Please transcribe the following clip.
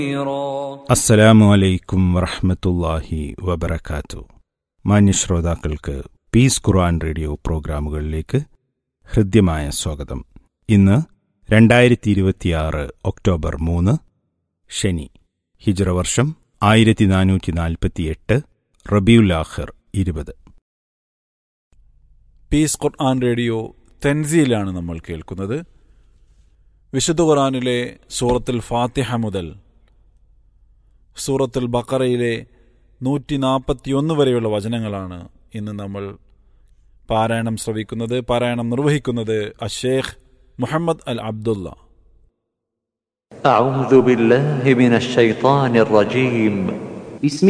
അസ്സലാമു അലൈക്കും വറഹ്മത്തുള്ളാഹി വബറകാത്തു മാന്യ ശ്രോതാക്കൾക്ക് പീസ് ഖുർആൻ റേഡിയോ പ്രോഗ്രാമുകളിലേക്ക് ഹൃദ്യമായ സ്വാഗതം ഇന്ന് രണ്ടായിരത്തി ഇരുപത്തിയാറ് ഒക്ടോബർ മൂന്ന് ശനി ഹിജ്റ വർഷം ആയിരത്തി നാനൂറ്റി നാൽപ്പത്തിയെട്ട് റബിയുൽ ആഖിർ ഇരുപത് പീസ് ഖുർആൻ റേഡിയോ തെൻസിയിലാണ് നമ്മൾ കേൾക്കുന്നത് വിശുദ്ധ ഖുർആനിലെ സൂറത്തുൽ ഫാത്തിഹ മുതൽ സൂറത്തുൽ ബക്കറയിലെ നൂറ്റി നാൽപ്പത്തിയൊന്ന് വരെയുള്ള വചനങ്ങളാണ് ഇന്ന് നമ്മൾ പാരായണം ശ്രവിക്കുന്നത് പാരായണം നിർവഹിക്കുന്നത് അഷേഖ് മുഹമ്മദ് അൽ അബ്ദുള്ള أعوذ بالله من الشيطان الرجيم بسم